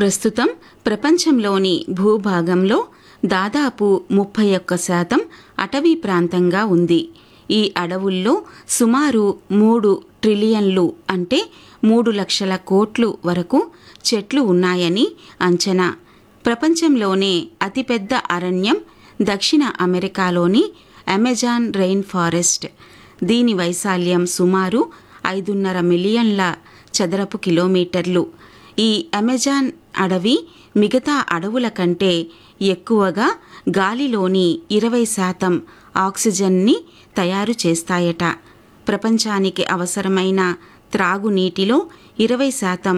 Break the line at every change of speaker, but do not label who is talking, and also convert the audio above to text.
ప్రస్తుతం ప్రపంచంలోని భూభాగంలో దాదాపు ముప్పై ఒక్క శాతం అటవీ ప్రాంతంగా ఉంది ఈ అడవుల్లో సుమారు మూడు ట్రిలియన్లు అంటే మూడు లక్షల కోట్లు వరకు చెట్లు ఉన్నాయని అంచనా ప్రపంచంలోనే అతిపెద్ద అరణ్యం దక్షిణ అమెరికాలోని అమెజాన్ రెయిన్ ఫారెస్ట్ దీని వైశాల్యం సుమారు ఐదున్నర మిలియన్ల చదరపు కిలోమీటర్లు ఈ అమెజాన్ అడవి మిగతా అడవుల కంటే ఎక్కువగా గాలిలోని ఇరవై శాతం ఆక్సిజన్ని తయారు చేస్తాయట ప్రపంచానికి అవసరమైన త్రాగునీటిలో ఇరవై శాతం